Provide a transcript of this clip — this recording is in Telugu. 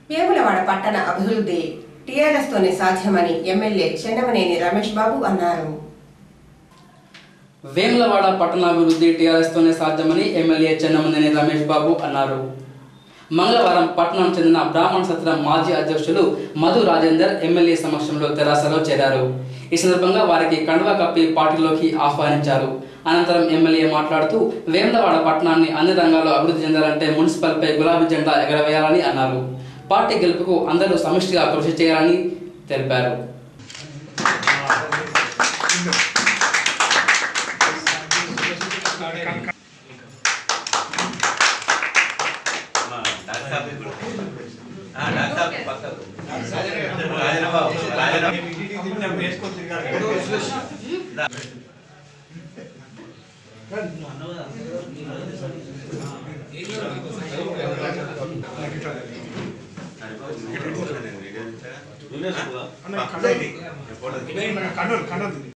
వేములవాడ పట్టణ అభివృద్ధి టీఆర్ఎస్ తోనే సాధ్యమని ఎమ్మెల్యే చెన్నమనేని రమేష్ బాబు అన్నారు వేములవాడ పట్టణాభివృద్ధి టీఆర్ఎస్ తోనే సాధ్యమని ఎమ్మెల్యే చెన్నమనేని రమేష్ బాబు అన్నారు మంగళవారం పట్టణం చెందిన బ్రాహ్మణ సత్రం మాజీ అధ్యక్షులు మధు రాజేందర్ ఎమ్మెల్యే సమక్షంలో తెరాసలో చేరారు ఈ సందర్భంగా వారికి కండువా కప్పి పార్టీలోకి ఆహ్వానించారు అనంతరం ఎమ్మెల్యే మాట్లాడుతూ వేములవాడ పట్టణాన్ని అన్ని రంగాల్లో అభివృద్ధి చెందాలంటే మున్సిపల్ పై గులాబీ జెండా ఎగరవేయాలని అన్నారు పార్టీ గెలుపుకు అందరూ సమిష్టిగా కృషి చేయాలని తెలిపారు కన్నూరు కన్నూరు